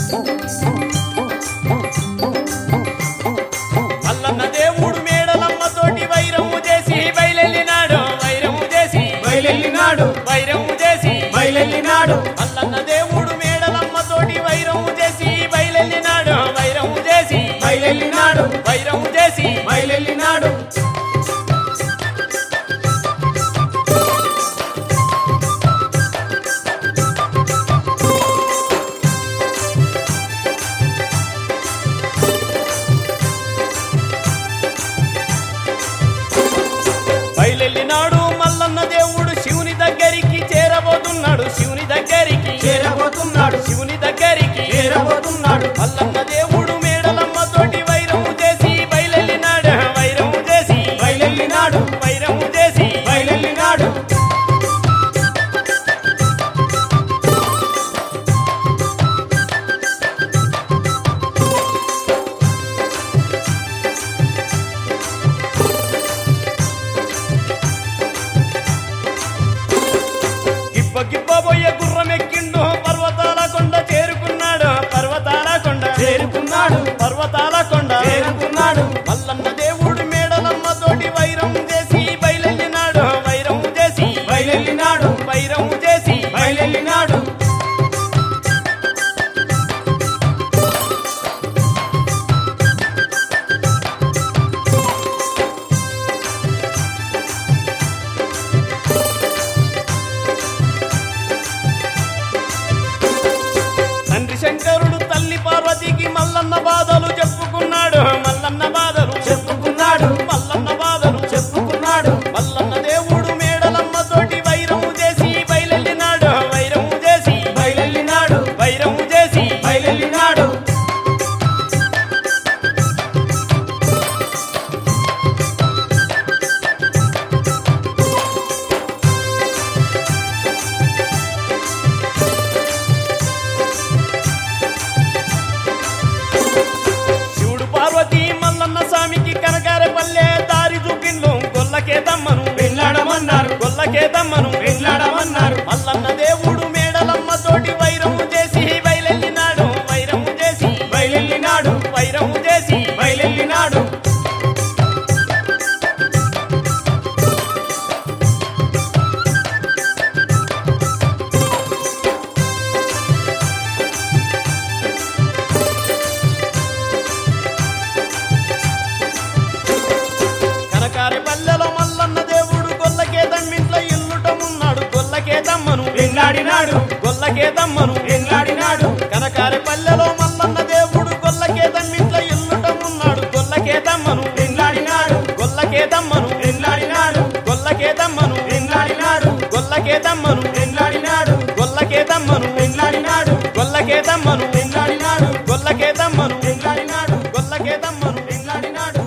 మల్లన్న దేవుడు మేడలమ్మ తోటి వైరము చేసి బయలెళ్ళినాడు వైరము చేసి బయలెళ్ళినాడు వైరము చేసి బయలెళ్ళినాడు మల్లన్న దేవుడు మేడలమ్మ తోటి వైరము చేసి బయలెళ్ళినాడు వైరము చేసి బయలెళ్ళినాడు వైరము చేసి బయలెళ్ళినాడు బయలెళ్ళినాడు మల్లన్న దేవుడు శివుని దగ్గరికి చేరబోతున్నాడు శివుని దగ్గరికి చేరబోతున్నాడు శివుని దగ్గరికి చేరబోతున్నాడు మల్లన్న దేవుడు మేడలమ్మ తోటి వైరము చేసి బయలెళ్ళినాడు వైరము చేసి బయలెళ్ళినాడు వైరము చేసి బయలెళ్ళినాడు గిబ్బ గిబ్బబోయే గుర్రం ఎక్కిండు పర్వతాల కొండ చేరుకున్నాడు పర్వతాల కొండ చేరుకున్నాడు పర్వతాల కొండ చేరుకున్నాడు మల్లన్న దేవుడు మేడలమ్మ తోటి వైరం చేసి బయలెళ్ళినాడు వైరం చేసి బయలెళ్ళినాడు వైరం చేసి బయలెళ్ళినాడు తండ్రి శంకరుడు తల్లి పార్వతికి మల్లన్న బాధలు చెప్పుకున్నాడు మల్లన్న బాధలు చెప్పుకున్నాడు మల్లన్న బాధలు చెప్పుకున్నాడు మల్లన్న దేవుడు మేడలమ్మ తోటి వైరము చేసి బయలెళ్ళినాడు వైరము చేసి బయలెళ్ళినాడు వైరము చేసి బయలెళ్ళినాడు శివుడు పార్వతి మల్లన్న స్వామికి కనకారపల్లె దారి చూపిండు గొల్లకే తమ్మను వెళ్ళాడమన్నారు గొల్లకే తమ్మను వెళ్ళాడమన్నారు మల్లన్న దేవుడు మేడలమ్మ తోటి వైరము చేసి బయలెళ్ళినాడు వైరము చేసి బయలెళ్ళినాడు వైరము చేసి బయలెళ్ళినాడు కనకారి పల్లెలో మల్లన్న దేవుడు గొల్లకే తమ్మింట్లో ఇల్లుటమున్నాడు గొల్లకే తమ్మను వెళ్ళాడినాడు గొల్లకే తమ్మను వెళ్ళాడినాడు కనకారి పల్లెలో మల్లన్న దేవుడు గొల్లకే తమ్మింట్లో ఇల్లుటమున్నాడు గొల్లకే తమ్మను వెళ్ళాడినాడు గొల్లకే తమ్మను వెళ్ళాడినాడు గొల్లకే తమ్మను వెళ్ళాడినాడు గొల్లకే తమ్మను వెళ్ళాడినాడు గొల్లకే తమ్మను వెళ్ళాడినాడు గొల్లకే తమ్మను వెళ్ళాడినాడు గొల్లకే తమ్మను వెళ్ళాడినాడు గొల్లకే తమ్మను వెళ్ళాడినాడు